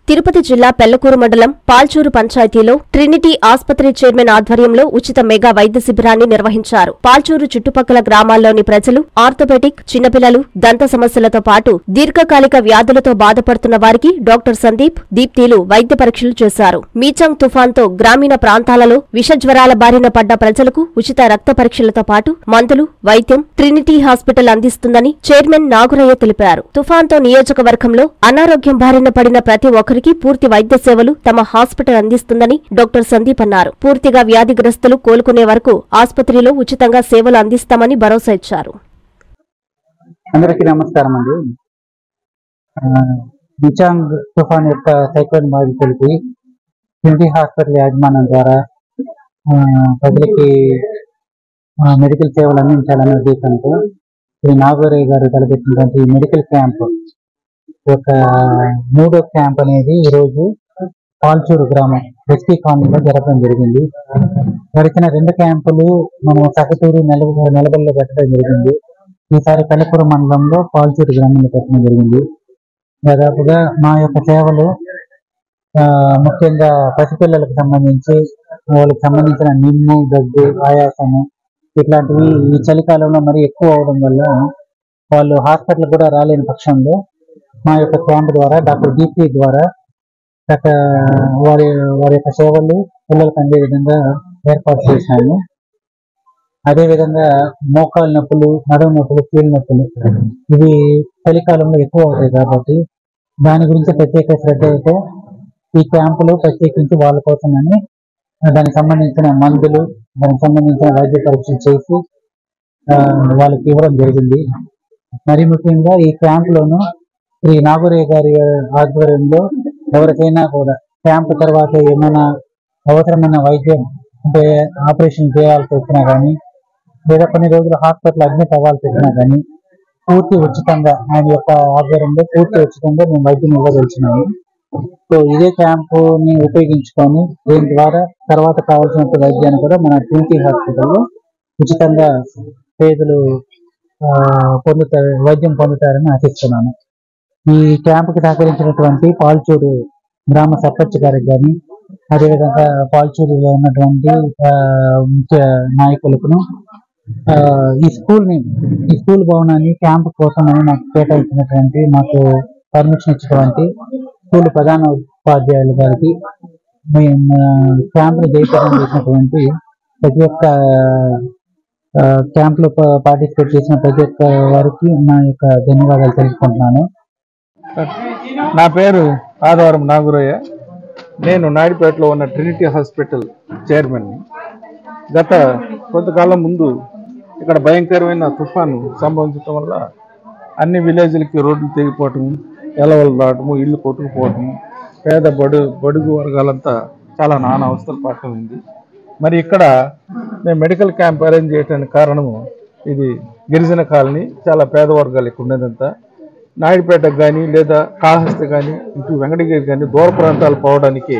తిరుపతి జిల్లా పెళ్లకూరు మండలం పాల్చూరు పంచాయతీలో ట్రినిటీ ఆసుపత్రి చైర్మన్ ఆధ్వర్యంలో ఉచిత మెగా వైద్య శిబిరాన్ని నిర్వహించారు పాల్చూరు చుట్టుపక్కల గ్రామాల్లోని ప్రజలు ఆర్థోపెటిక్ చిన్నపిల్లలు దంత సమస్యలతో పాటు దీర్ఘకాలిక వ్యాధులతో బాధపడుతున్న వారికి డాక్టర్ సందీప్ దీప్తిలు వైద్య పరీక్షలు చేశారు మీచంగ్ తుఫాన్తో గ్రామీణ ప్రాంతాలలో విషజ్వరాల బారిన పడ్డ ప్రజలకు ఉచిత రక్త పరీక్షలతో పాటు మందులు వైద్యం ట్రినిటీ హాస్పిటల్ అందిస్తుందని చైర్మన్ నాగురయ్య తెలిపారు తుఫాన్తో నియోజకవర్గంలో అనారోగ్యం బారిన పడిన ప్రతి ఒక్కరికి పూర్తి వైద్య సేవలు తమ హాస్పిటల్ అందిస్తుందని డాక్టర్ సందీప్ అన్నారు పూర్తిగా వ్యాధిగ్రస్తులు కోలుకునే వరకు ఆసుపత్రిలో ఉచితంగా సేవలు అందిస్తామని భరోసా ఇచ్చారు అందరికీ నమస్కారం అండి ఆ, నిచాంగ్ తుఫాన్ యొక్క సైక్లోన్ బాధితులకి హిందీ హాస్పిటల్ యాజమాన్యం ద్వారా ఆ, ప్రజలకి ఆ, మెడికల్ సేవలు అందించాలనే ఉద్దేశంతో శ్రీ నాగోరయ్య గారు తలపెట్టినటువంటి ఈ మెడికల్ క్యాంప్ ఒక మూడో క్యాంప్ అనేది ఈరోజు పాల్చూరు గ్రామం ఎస్పీ కాలనీలో జరగడం జరిగింది గడిచిన రెండు క్యాంపులు మనం సకటూరు నెల నెలబల్లో పెట్టడం జరిగింది ఈసారి కలకూర మండలంలో పాల్చూరు గ్రామంలో పెట్టడం జరిగింది దాదాపుగా మా యొక్క సేవలు ఆ, ముఖ్యంగా పసిపిల్లలకు సంబంధించి వాళ్ళకి సంబంధించిన నిమ్ము దగ్గు ఆయాసము ఇట్లాంటివి ఈ చలికాలంలో మరి ఎక్కువ అవడం వల్ల వాళ్ళు హాస్పిటల్ కూడా రాలేని పక్షంలో మా యొక్క క్యాంప్ ద్వారా డాక్టర్ డిపి ద్వారా గత వారి వారి యొక్క సేవలు పిల్లలకు అందే విధంగా ఏర్పాటు చేశాము అదే విధంగా మోకాలు నొప్పులు నడుము నొప్పులు కీళ్ళ నొప్పులు ఇవి చలికాలంలో ఎక్కువ అవుతాయి కాబట్టి దాని గురించి ప్రత్యేక శ్రద్ధతో ఈ క్యాంపులు ప్రత్యేకించి వాళ్ళ కోసమని దానికి సంబంధించిన మందులు దానికి సంబంధించిన వైద్య పరీక్షలు చేసి ఆ, వాళ్ళకి ఇవ్వడం జరిగింది మరి ముఖ్యంగా ఈ క్యాంపులోను శ్రీ నాగూరయ్య గారి ఆధ్వర్యంలో ఎవరికైనా కూడా క్యాంప్ తర్వాత ఏమైనా అవసరమైన వైద్యం అంటే ఆపరేషన్ చేయాల్సి వచ్చినా కానీ లేదా కొన్ని రోజులు హాస్పిటల్ అడ్మిట్ అవ్వాల్సి వచ్చినా కానీ పూర్తి ఉచితంగా ఆయన యొక్క ఆధ్వర్యంలో పూర్తి ఉచితంగా మేము వైద్యం ఇవ్వదలిచినాము సో ఇదే క్యాంపు ని ఉపయోగించుకొని దీని ద్వారా తర్వాత కావాల్సిన వైద్యాన్ని కూడా మన ట్వంటీ హాస్పిటల్లో ఉచితంగా పేదలు ఆ, పొందుతారు వైద్యం పొందుతారని ఆశిస్తున్నాను ఈ క్యాంపుకి సహకరించినటువంటి పాల్చూరు గ్రామ సర్పంచ్ గారికి కానీ అదేవిధంగా పాల్చూరులో ఉన్నటువంటి ఆ, ముఖ్య నాయకులకును ఆ, ఈ స్కూల్ ని ఈ స్కూల్ భవనాన్ని క్యాంప్ కోసం అని నాకు కేటాయించినటువంటి మాకు పర్మిషన్ ఇచ్చినటువంటి స్కూల్ ప్రధాన ఉపాధ్యాయులు గారికి మేము క్యాంప్ ని జయప్రదం చేసినటువంటి ప్రతి ఒక్క క్యాంప్ లో పార్టిసిపేట్ చేసిన ప్రతి ఒక్క వారికి నా యొక్క ధన్యవాదాలు తెలుసుకుంటున్నాను నా పేరు ఆదివారం నాగురయ్య నేను నాయుడుపేటలో ఉన్న ట్రినిటీ హాస్పిటల్ చైర్మన్ని గత కొంతకాలం ముందు ఇక్కడ భయంకరమైన తుఫాను సంభవించడం వల్ల అన్ని విలేజ్లకి రోడ్లు తెగిపోవటము ఎలవలు రావటము ఇల్లు కొట్టుకుపోవటము పేద బడు బడుగు వర్గాలంతా చాలా నానా అవస్థలు పడుతుంది మరి ఇక్కడ మేము మెడికల్ క్యాంప్ అరేంజ్ చేయడానికి కారణము ఇది గిరిజన కాలనీ చాలా పేద వర్గాలు ఇక్కడ ఉండేదంతా నాయుడుపేటకు కానీ లేదా కాళహస్తి కానీ ఇటు వెంకటగిరి కానీ దూర ప్రాంతాలు పోవడానికి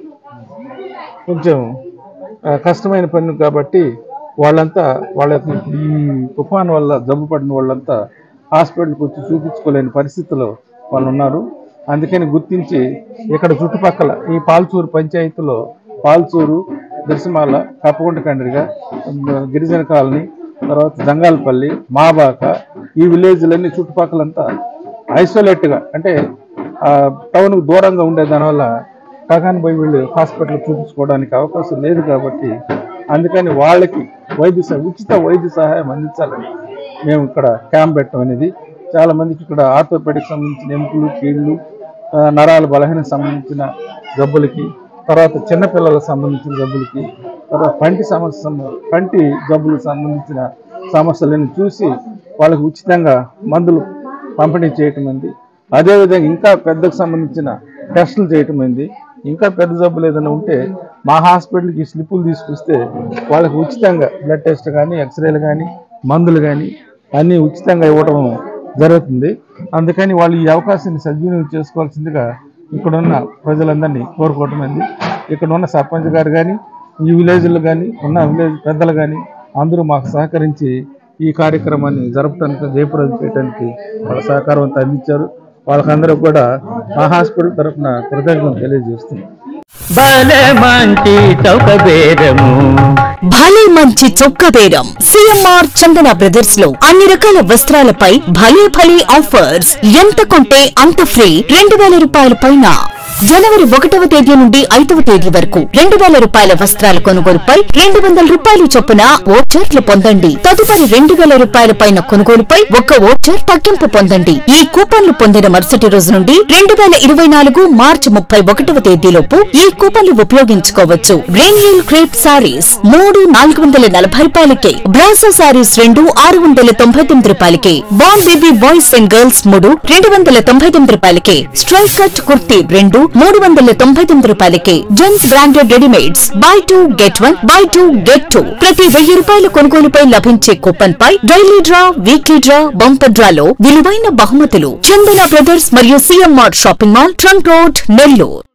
కొంచెం ఆ, కష్టమైన పని కాబట్టి వాళ్ళంతా వాళ్ళ యొక్క ఈ తుఫాన్ వల్ల జబ్బు పడిన వాళ్ళంతా హాస్పిటల్కి వచ్చి చూపించుకోలేని పరిస్థితిలో వాళ్ళు ఉన్నారు అందుకని గుర్తించి ఇక్కడ చుట్టుపక్కల ఈ పాల్చూరు పంచాయతీలో పాల్చూరు దిర్శమాల కప్పగుంట కండ్రిగా గిరిజన కాలనీ తర్వాత జంగాలపల్లి మాబాక ఈ విలేజ్లన్నీ చుట్టుపక్కలంతా ఐసోలేట్గా అంటే ఆ, టౌన్కు దూరంగా ఉండే దానివల్ల కాకాని పోయి వీళ్ళు హాస్పిటల్ చూపించుకోవడానికి అవకాశం లేదు కాబట్టి అందుకని వాళ్ళకి వైద్య సహ- ఉచిత వైద్య సహాయం అందించాలని మేము ఇక్కడ క్యాంప్ పెట్టడం అనేది చాలా మందికి ఇక్కడ ఆర్థోపెడిక్ సంబంధించిన ఎముకలు కీళ్ళు ఆ, నరాల బలహీన సంబంధించిన జబ్బులకి తర్వాత చిన్నపిల్లలకు సంబంధించిన జబ్బులకి తర్వాత పంటి సమస్య సంబ- పంటి జబ్బులకు సంబంధించిన సమస్యలను చూసి వాళ్ళకి ఉచితంగా మందులు పంపిణీ చేయటం ఉంది అదేవిధంగా ఇంకా పెద్దకు సంబంధించిన టెస్టులు చేయటం అయింది ఇంకా పెద్ద జబ్బులు ఏదైనా ఉంటే మా హాస్పిటల్కి స్లిప్పులు తీసుకొస్తే వాళ్ళకి ఉచితంగా బ్లడ్ టెస్ట్ కానీ ఎక్స్రేలు కానీ మందులు కానీ అన్నీ ఉచితంగా ఇవ్వటం జరుగుతుంది అందుకని వాళ్ళు ఈ అవకాశాన్ని సద్వినియోగం చేసుకోవాల్సిందిగా ఇక్కడున్న ప్రజలందరినీ కోరుకోవటం అయింది ఇక్కడ ఉన్న సర్పంచ్ గారు కానీ ఈ విలేజ్లో కానీ ఉన్న విలేజ్ పెద్దలు కానీ అందరూ మాకు సహకరించి ఈ కార్యక్రమాన్ని జరపడానికి జయప్రదం చేయడానికి వాళ్ళ సహకారం అంతా అందించారు వాళ్ళకందరూ కూడా మా హాస్పిటల్ తరఫున కృతజ్ఞతలు తెలియజేస్తున్నాం భలే మంచి చౌక బేరము భలే మంచి చొక్క బేరం సిఎంఆర్ చందన బ్రదర్స్ లో అన్ని రకాల వస్త్రాలపై భలే భలే ఆఫర్స్ ఎంత కొంటే అంత ఫ్రీ రెండు వేల రూపాయల పైన జనవరి ఒకటవ తేదీ నుండి ఐదవ తేదీ వరకు రెండు వేల రూపాయల వస్త్రాల కొనుగోలుపై రెండు వందల రూపాయలు చొప్పున ఓచర్లు పొందండి తదుపరి రెండు వేల రూపాయల పైన కొనుగోలుపై ఒక్క ఓచర్ తగ్గింపు పొందండి ఈ కూపన్లు పొందిన మరుసటి రోజు నుండి రెండు వేల ఇరవై నాలుగు మార్చి ముప్పై ఒకటవ తేదీలోపు ఈ కూపన్లు ఉపయోగించుకోవచ్చు రెయిన్హిల్ క్రేప్ సారీస్ మూడు నాలుగు వందల నలభై రూపాయలకే బ్రాసో సారీస్ రెండు ఆరు వందల తొంభై తొమ్మిది రూపాయలకే born baby boys and girls మూడు రెండు వందల తొంభై తొమ్మిది రూపాయలకే స్ట్రైక్ కట్ కుర్తీ రెండు మూడు వందల తొంభై తొమ్మిది రూపాయలకే gents branded readymades buy two get one buy two get two ప్రతి వెయ్యి రూపాయల కొనుగోలుపై లభించే కూపన్ పై daily draw weekly draw bumper డ్రాలో విలువైన బహుమతులు చందన బ్రదర్స్ మరియు CMR shopping mall trunk road Nellore